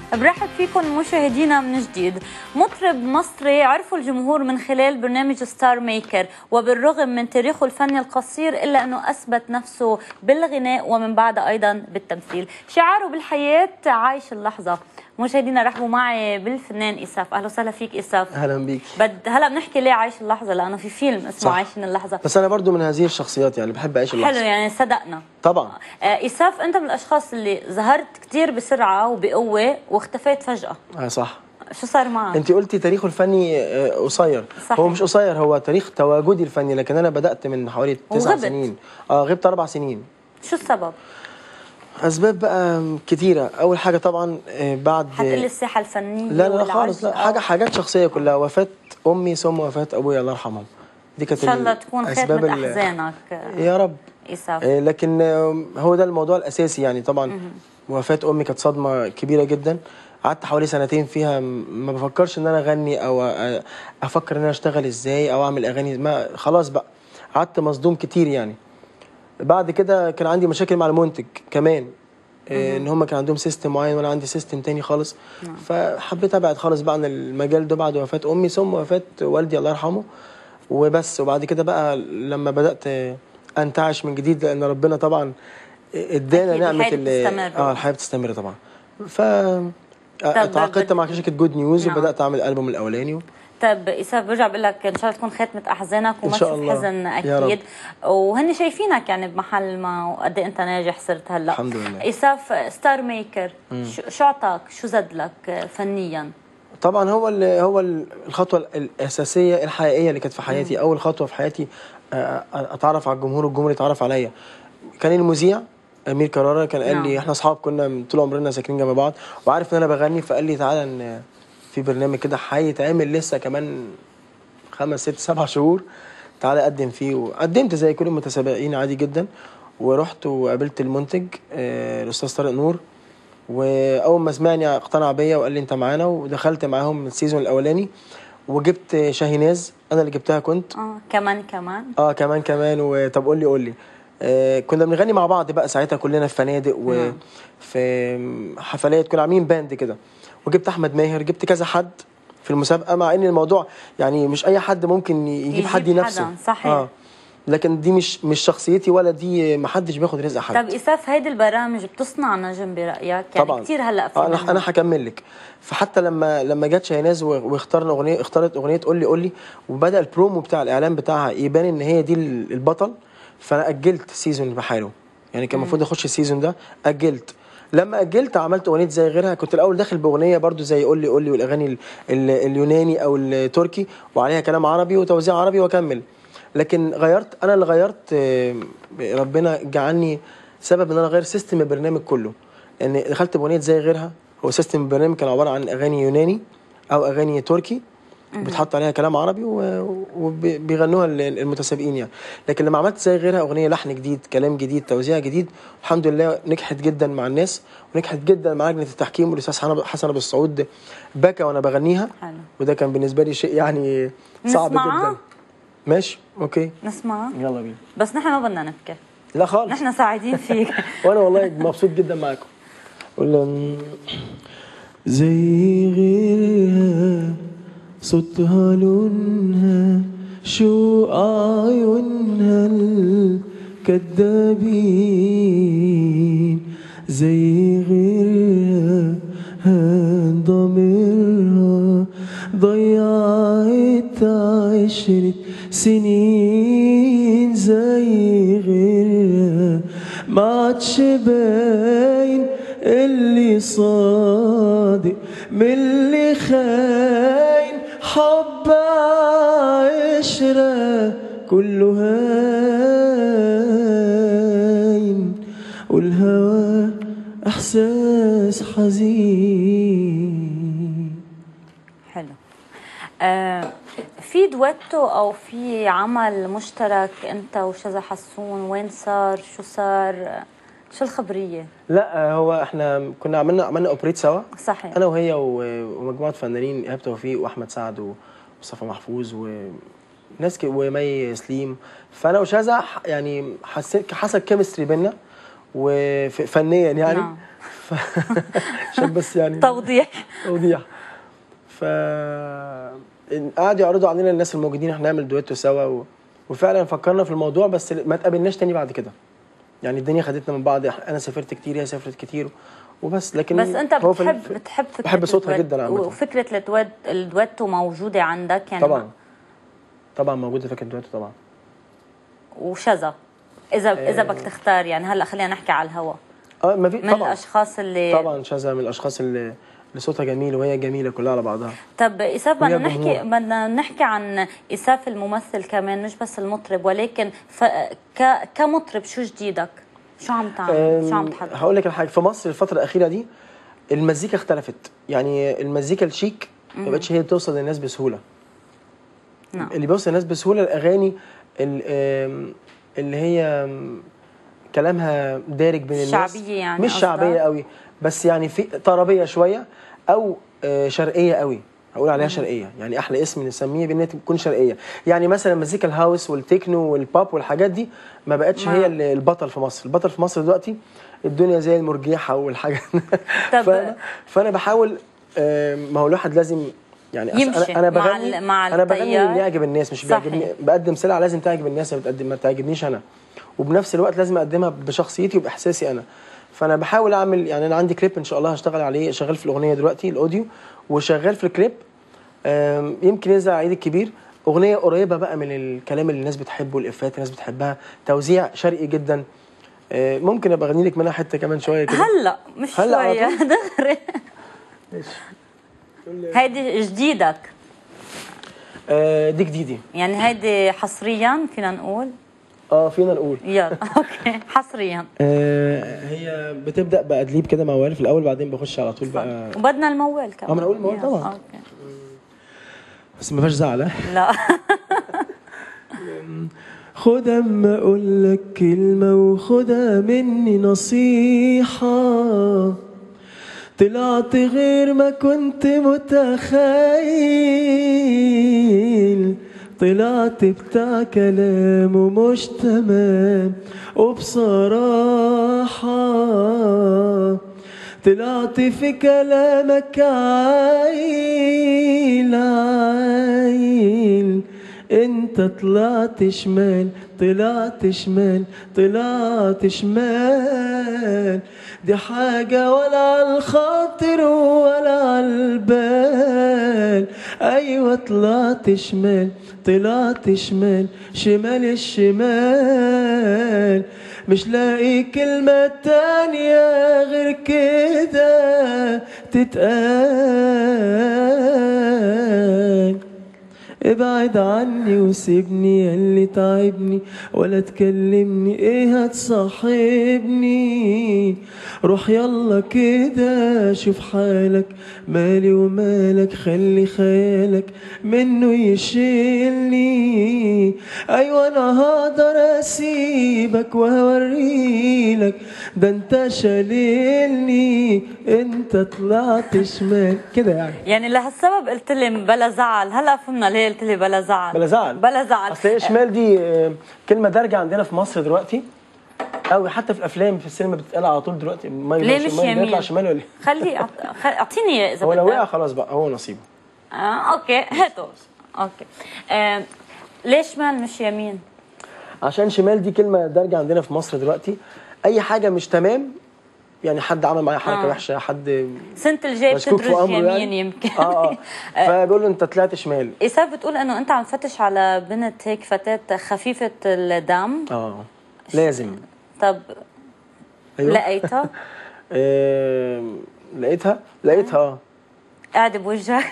برحب فيكم مشاهدينا من جديد مطرب مصري عرفوا الجمهور من خلال برنامج ستار ميكر وبالرغم من تاريخه الفني القصير إلا أنه أثبت نفسه بالغناء ومن بعد أيضا بالتمثيل شعاره بالحياة عايش اللحظة مشاهدينا رحبوا معي بالفنان إساف أهلا وسهلا فيك إساف اهلا بيك بد هلا بنحكي ليه عايش اللحظة لأنه في فيلم اسمه صح. عايشين اللحظة بس انا برضو من هذه الشخصيات يعني بحب اعيش حلو اللحظه يعني صدقنا طبعا آه، إساف أنت من الأشخاص اللي ظهرت كتير بسرعة وبقوة واختفيت فجأة آه صح شو صار معك؟ انت قلتي تاريخه الفني آه، قصير صحيح. هو مش قصير هو تاريخ تواجدي الفني لكن انا بدات من حوالي تسع وغبت. سنين اه غبت اربع سنين شو السبب؟ اسباب بقى كتيره اول حاجه طبعا آه، بعد حتقلي الساحة الفنية لا لا, لا والعرض خالص لا أو- حاجه حاجات شخصيه كلها وفاه امي ثم وفاه ابويا الله يرحمهم دي ان كانت شاء الله تكون الأسباب خاتمة ال- احزانك يا رب إساف آه، لكن آه، هو ده الموضوع الاساسي يعني طبعا وفاه امي كانت صدمه كبيره جدا قعدت حوالي سنتين فيها م- ما بفكرش ان انا اغني او أ- افكر ان انا اشتغل ازاي او اعمل اغاني ما خلاص بقى قعدت مصدوم كتير يعني بعد كده كان عندي مشاكل مع المنتج كمان آه، ان هم كان عندهم سيستم معين وانا عندي سيستم تاني خالص فحبيت ابعد خالص بقى عن المجال ده بعد وفاه امي ثم وفاه والدي الله يرحمه وبس وبعد كده بقى لما بدات انتعش من جديد لان ربنا طبعا ادانا أكيد نعمه الحياة ال- بتستمر. اه الحياه بتستمر طبعا ف تعاقدت بد- مع شركه جود نيوز نعم. وبدات اعمل الالبوم الاولاني طيب إساف برجع بقول لك ان شاء الله تكون خاتمة احزانك وما إن شاء تشوف الله. حزن يا رب. اكيد وهن شايفينك يعني بمحل ما وقد إيه انت ناجح صرت هلا الحمد لله. إساف ستار ميكر شو شو اعطاك شو زاد لك فنيا طبعا هو ال هو ال- الخطوه الاساسيه الحقيقيه اللي كانت في حياتي اول خطوه في حياتي آه، اتعرف على الجمهور والجمهور يتعرف عليا كان المذيع امير كرارة كان قال نعم. لي احنا اصحاب كنا من طول عمرنا ساكنين جنب بعض وعارف ان انا بغني فقال لي تعالى ان في برنامج كده هيتعمل لسه كمان خمس ست سبع شهور تعالى قدم فيه وقدمت زي كل المتسابقين عادي جدا ورحت وقابلت المنتج آه، الاستاذ طارق نور واول ما سمعني اقتنع بيا وقال لي انت معانا ودخلت معاهم السيزون الاولاني وجبت شاهيناز انا اللي جبتها كنت اه كمان كمان اه كمان كمان وطب قول لي قول لي آه كنا بنغني مع بعض بقى ساعتها كلنا في فنادق نعم. وفي حفلات كنا عاملين باند كده وجبت احمد ماهر جبت كذا حد في المسابقه مع ان الموضوع يعني مش اي حد ممكن يجيب, يجيب حد ينافسه حدا، صحيح. اه لكن دي مش مش شخصيتي ولا دي ما حدش بياخد رزق حد طب إساف هيدي البرامج بتصنع نجم برأيك يعني طبعا كثير هلا في آه، انا منهم. انا هكمل لك فحتى لما لما جت شاهناز و- واختارنا اغنيه اختارت اغنيه قول لي قول لي وبدا البرومو بتاع الاعلان بتاعها يبان ان هي دي ال- البطل فانا اجلت سيزون بحاله يعني كان المفروض اخش السيزون ده اجلت لما اجلت عملت اغنيه زي غيرها كنت الاول داخل باغنيه برضو زي قول لي قول لي والاغاني ال- ال- اليوناني او التركي وعليها كلام عربي وتوزيع عربي واكمل لكن غيرت انا اللي غيرت آه، ربنا جعلني سبب ان انا اغير سيستم البرنامج كله لان دخلت باغنيه زي غيرها هو سيستم البرنامج كان عباره عن اغاني يوناني او اغاني تركي بتحط عليها كلام عربي و- وبيغنوها ال- المتسابقين يعني لكن لما عملت زي غيرها اغنيه لحن جديد كلام جديد توزيع جديد الحمد لله نجحت جدا مع الناس ونجحت جدا مع لجنه التحكيم والاستاذ حسن- حسن ابو السعود بكى وانا بغنيها حلو. وده كان بالنسبه لي شيء يعني صعب نسمعها؟ جدا ماشي اوكي نسمع يلا بينا بس نحن ما بدنا نبكي لا خالص نحن سعيدين فيك وانا والله مبسوط جدا معاكم قول زي غيرها صوتها لونها شو عيونها الكدابين زي غيرها ضميرها ضيعت عشرة سنين زي غيرها ما عادش باين اللي صادق من اللي خاين حب عشرة كله هاين والهوى احساس حزين حلو آه في دويتو او في عمل مشترك انت وشذا حسون وين صار شو صار شو الخبريه لا هو احنا كنا عملنا عملنا اوبريت سوا صحيح انا وهي و- ومجموعه فنانين ايهاب توفيق واحمد سعد ومصطفى محفوظ وناس ك... ومي سليم فانا وشذا ح- يعني حسيت حصل كيمستري بينا وفنيا يعني نعم. ف... عشان بس يعني توضيح توضيح ف قعدوا يعرضوا علينا الناس الموجودين احنا نعمل دويتو سوا و... وفعلا فكرنا في الموضوع بس ما تقابلناش تاني بعد كده يعني الدنيا خدتنا من بعض انا سافرت كتير هي سافرت كتير وبس لكن بس انت هو في ال- بتحب بتحب فكره بحب صوتها الدويت- جدا عامة. وفكره الدويت الدويتو موجوده عندك يعني طبعا طبعا موجوده فكره دويتو طبعا وشذا اذا اذا بدك تختار يعني هلا خلينا نحكي على الهوا اه ما في من طبعا الاشخاص اللي طبعا شذا من الاشخاص اللي اللي صوتها جميل وهي جميله كلها على بعضها طب إساف بدنا ويا نحكي جمهور. بدنا نحكي عن إساف الممثل كمان مش بس المطرب ولكن ف... ك... كمطرب شو جديدك؟ شو عم تعمل؟ شو عم تحضر؟ هقول لك الحاجه في مصر الفتره الاخيره دي المزيكا اختلفت يعني المزيكا الشيك ما بقتش هي توصل للناس بسهوله نعم. اللي بيوصل للناس بسهوله الاغاني ال- آم، اللي هي آم، كلامها دارج بين الناس شعبية يعني مش قصدك؟ شعبيه قوي بس يعني في طربيه شويه او آه، شرقيه قوي هقول عليها شرقيه يعني احلى اسم نسميه بانها تكون شرقيه يعني مثلا مزيكا الهاوس والتكنو والباب والحاجات دي ما بقتش ما- هي ال- البطل في مصر البطل في مصر دلوقتي الدنيا زي المرجيحه والحاجات طب- فانا فانا بحاول آه، ما هو الواحد لازم يعني أس- يمشي انا انا مع بغني ال- مع انا بغني التيار. اللي يعجب الناس مش صحيح. بيعجبني بقدم سلعه لازم تعجب الناس ما بتقدم ما تعجبنيش انا وبنفس الوقت لازم اقدمها بشخصيتي وباحساسي انا فانا بحاول اعمل يعني انا عندي كليب ان شاء الله هشتغل عليه شغال في الاغنيه دلوقتي الاوديو وشغال في الكليب آم، يمكن ينزل على العيد الكبير اغنيه قريبه بقى من الكلام اللي الناس بتحبه الافات الناس بتحبها توزيع شرقي جدا آه، ممكن ابقى اغني لك منها حته كمان شويه كده هلا مش هلا على شوية دغري هيدي جديدك آه، دي جديدي يعني هيدي حصريا فينا نقول اه فينا نقول يلا اوكي حصريا آه، هي بتبدا بادليب كده موال في الاول بعدين بخش على طول بقى وبدنا الموال كمان آه، ما أنا أقول الموال يلا، طبعاً. أوكي. بس ما فيهاش زعل ها؟ لا خد اما اقول لك كلمه وخدها مني نصيحه طلعت غير ما كنت متخيل طلعت بتاع كلام ومش تمام وبصراحة طلعت في كلامك عايل عايل انت طلعت شمال طلعت شمال طلعت شمال دي حاجة ولا على الخاطر ولا على البال ايوه طلعت شمال طلعت شمال شمال الشمال مش لاقي كلمة تانية غير كده تتقال ابعد عني وسيبني ياللي تعبني ولا تكلمني ايه هتصاحبني روح يلا كده شوف حالك مالي ومالك خلي خيالك منه يشيلني ايوه انا هقدر اسيبك وهوريلك ده انت شاللني انت طلعت شمال كده يعني يعني لهالسبب قلت لي بلا زعل هلا فهمنا ليه قلت لي بلا زعل بلا زعل بلا زعل اصل هي شمال دي آه، كلمه دارجه عندنا في مصر دلوقتي او حتى في الافلام في السينما بتتقال على طول دلوقتي ما ليه يبقاش- مش ما يمين؟ يطلع شمال ولا إيه؟ خلي أعط- خ- اعطيني إياه اذا هو لو بدك. وقع خلاص بقى هو نصيبه آه اوكي هاتوا اوكي آه ليش شمال مش يمين؟ عشان شمال دي كلمه دارجه عندنا في مصر دلوقتي اي حاجه مش تمام يعني حد عمل معايا حركه آه. وحشه حد سنة الجاي مشكوك في بتدرج امره يمين يعني يمكن اه اه فبقول له انت طلعت شمال إيساف بتقول انه انت عم تفتش على بنت هيك فتاة خفيفة الدم اه لازم طب ايوه لقيتها آه لقيتها لقيتها اه قاعدة بوجهك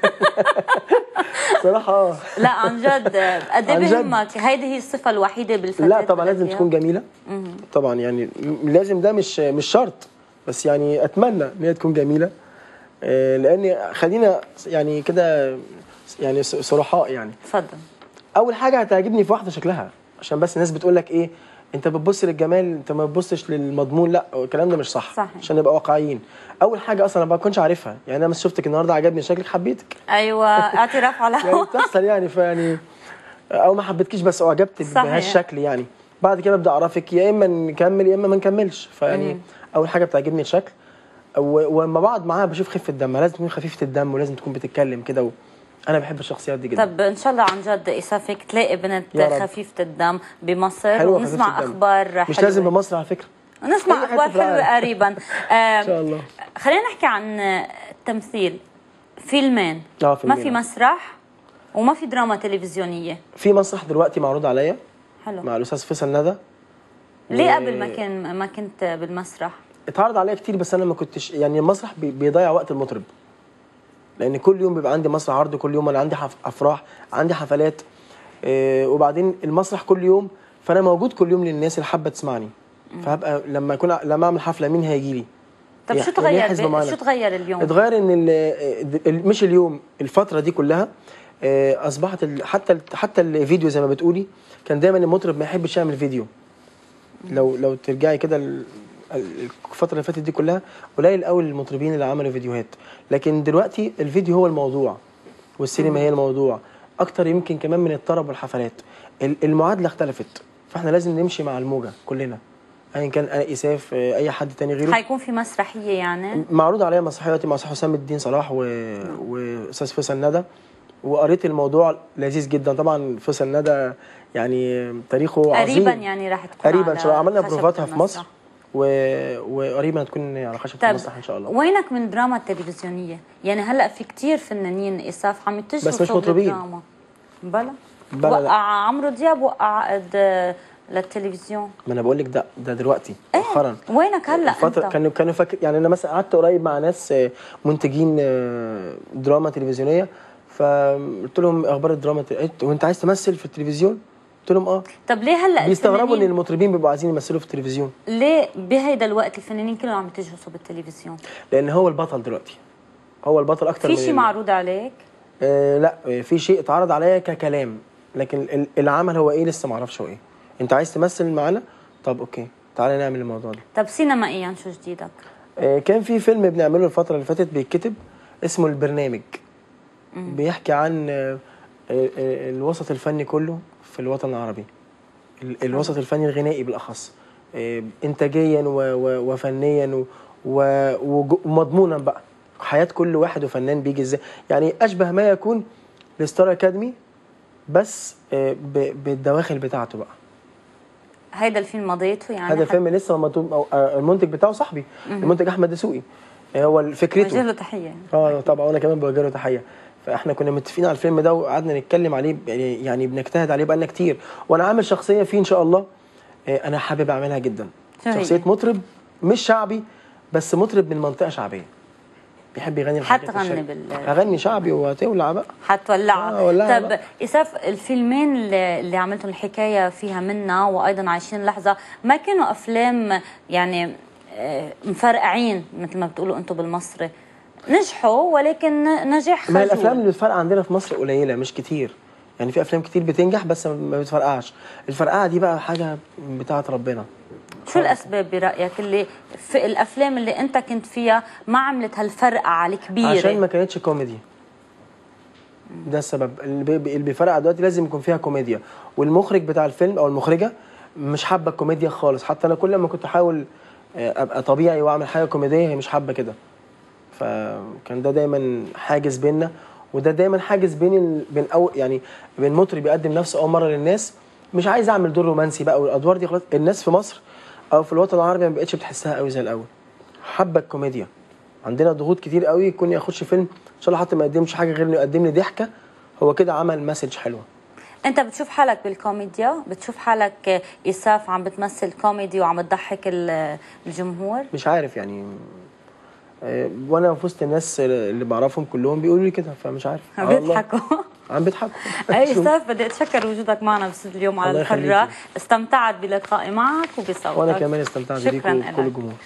صراحه اه لا عن جد قد ايه عن جد. بهمك هيدي هي الصفة الوحيدة بالفتاة لا طبعا لازم بدك تكون جميله طبعا يعني م- لازم ده مش مش شرط بس يعني اتمنى ان هي تكون جميله آه، لان خلينا يعني كده يعني ص- صرحاء يعني تفضل اول حاجه هتعجبني في واحده شكلها عشان بس الناس بتقول لك ايه انت بتبص للجمال انت ما بتبصش للمضمون لا الكلام ده مش صح صحيح. عشان نبقى واقعيين اول حاجه اصلا انا ما بكونش عارفها يعني انا بس شفتك النهارده عجبني شكلك حبيتك ايوه اعتراف على يعني هوا بتحصل يعني فيعني او ما حبيتكيش بس اعجبت صحيح. بهالشكل يعني بعد كده ببدا اعرفك يا اما نكمل يا اما ما نكملش فيعني مم. اول حاجه بتعجبني الشكل و- ولما بقعد معاها بشوف خفه دمها لازم تكون خفيفه الدم ولازم تكون بتتكلم كده و... انا بحب الشخصيات دي جدا طب ان شاء الله عن جد اساف هيك تلاقي بنت يا رب. خفيفه الدم بمصر حلوة ونسمع خفيفة الدم. اخبار مش حلوة. لازم بمصر على فكره نسمع أي حتة اخبار في العالم. حلوه قريبا ان شاء الله خلينا نحكي عن التمثيل فيلمين اه ما فيلمين. في مسرح وما في دراما تلفزيونيه في مسرح دلوقتي معروض عليا حلو مع الاستاذ فيصل ندى ليه و- قبل ما كان ما كنت بالمسرح اتعرض عليا كتير بس انا ما كنتش يعني المسرح بي- بيضيع وقت المطرب لان كل يوم بيبقى عندي مسرح عرض كل يوم انا عندي حف... افراح عندي حفلات إيه وبعدين المسرح كل يوم فانا موجود كل يوم للناس اللي حابه تسمعني فهبقى لما اكون لما اعمل حفله مين هيجي لي طب هي- شو هي تغير حسبة ب... معانا. شو تغير اليوم اتغير ان ال... ال- مش اليوم الفتره دي كلها آه، اصبحت ال... حتى ال... حتى الفيديو زي ما بتقولي كان دايما المطرب ما يحبش يعمل فيديو لو لو ترجعي كده ال- ال- الفتره اللي فاتت دي كلها قليل قوي المطربين اللي عملوا فيديوهات لكن دلوقتي الفيديو هو الموضوع والسينما هي الموضوع اكتر يمكن كمان من الطرب والحفلات ال- المعادله اختلفت فاحنا لازم نمشي مع الموجه كلنا ايا كان انا اساف آه، اي حد تاني غيره حيكون في مسرحيه يعني معروض عليا مسرحيه دلوقتي مع أستاذ حسام الدين صلاح و... واستاذ فيصل ندى وقريت الموضوع لذيذ جدا طبعا فيصل ندى يعني تاريخه عظيم قريبا يعني راح تكون قريبا ان على شاء الله عملنا خشبة بروفاتها في مصر المسرح. و... وقريبا هتكون على خشبه طيب المسرح ان شاء الله وينك من الدراما التلفزيونيه؟ يعني هلا في كتير فنانين اساف عم يتجهوا بس مش صوب مطربين. الدراما بلا بلا لا. وقع عمرو دياب وقع عقد آه، للتلفزيون ما انا بقول لك ده ده دلوقتي إيه. مؤخرا وينك هلا فترة انت؟ كانوا كانوا فاكر يعني انا مثلا قعدت قريب مع ناس آه، منتجين آه، دراما تلفزيونيه فقلت لهم اخبار الدراما قلت وانت عايز تمثل في التلفزيون؟ قلت لهم اه طب ليه هلا بيستغربوا ان الفنانين المطربين بيبقوا عايزين يمثلوا في التلفزيون ليه بهيدا الوقت الفنانين كلهم عم يتجهوا صوب التلفزيون؟ لان هو البطل دلوقتي هو البطل اكتر في من شيء ال- معروض عليك؟ آه لا آه، في شيء اتعرض عليا ككلام لكن ال- العمل هو ايه لسه ما اعرفش هو ايه انت عايز تمثل معانا طب اوكي تعالى نعمل الموضوع ده طب سينمائيا شو جديدك؟ آه كان في فيلم بنعمله الفتره اللي فاتت بيتكتب اسمه البرنامج بيحكي عن آه، آه، آه، الوسط الفني كله في الوطن العربي ال- الوسط الفني الغنائي بالاخص آه، انتاجيا و- و- وفنيا و- و- وج- ومضمونا بقى حياه كل واحد وفنان بيجي ازاي يعني اشبه ما يكون الستار اكاديمي بس آه، ب- بالدواخل بتاعته بقى هيدا الفيلم مضيته يعني هذا الفيلم لسه مطلوب أو- آه، المنتج بتاعه صاحبي المنتج احمد دسوقي آه، هو وجه فكرته له تحيه اه طبعا وانا كمان بوجه له تحيه فاحنا كنا متفقين على الفيلم ده وقعدنا نتكلم عليه يعني يعني بنجتهد عليه بقالنا كتير وانا عامل شخصيه فيه ان شاء الله آه، انا حابب اعملها جدا شو هي؟ شخصيه مطرب مش شعبي بس مطرب من منطقه شعبيه بيحب يغني الحاجات حتغني الشعبية. بال- اغني شعبي وهتولع بقى حتولعها آه، ولعها طب بقى. اساف الفيلمين اللي, اللي عملتهم الحكايه فيها منا وايضا عايشين لحظه ما كانوا افلام يعني آه، مفرقعين مثل ما بتقولوا انتم بالمصري نجحوا ولكن نجاح ما هي خجول. الافلام اللي بتفرقع عندنا في مصر قليله مش كتير يعني في افلام كتير بتنجح بس ما بتفرقعش الفرقعه دي بقى حاجه بتاعه ربنا شو الاسباب برايك اللي في الافلام اللي انت كنت فيها ما عملت هالفرقعه الكبيره عشان ما كانتش كوميدي ده السبب اللي بي- اللي بيفرقع دلوقتي لازم يكون فيها كوميديا والمخرج بتاع الفيلم او المخرجه مش حابه الكوميديا خالص حتى انا كل ما كنت احاول آه، ابقى طبيعي واعمل حاجه كوميديه هي مش حابه كده فكان ده دايما حاجز بيننا وده دايما حاجز بين ال... بين أو يعني بين مطرب بيقدم نفسه اول مره للناس مش عايز اعمل دور رومانسي بقى والادوار دي خلاص الناس في مصر او في الوطن العربي ما بقتش بتحسها قوي زي الاول حابه الكوميديا عندنا ضغوط كتير قوي يكون يخش فيلم ان شاء الله حتى ما يقدمش حاجه غير انه يقدم لي ضحكه هو كده عمل مسج حلوه انت بتشوف حالك بالكوميديا بتشوف حالك اساف عم بتمثل كوميدي وعم تضحك ال- الجمهور مش عارف يعني آه، وانا في وسط الناس اللي بعرفهم كلهم بيقولوا لي كده فمش عارف عم على الله. بيضحكوا عم بيضحكوا اي اساف بدي اتشكر وجودك معنا باستوديو اليوم على الله الحره يخليكي. استمتعت بلقائي معك وبصوتك وانا كمان استمتعت بيك شكراً وكل إلك. الجمهور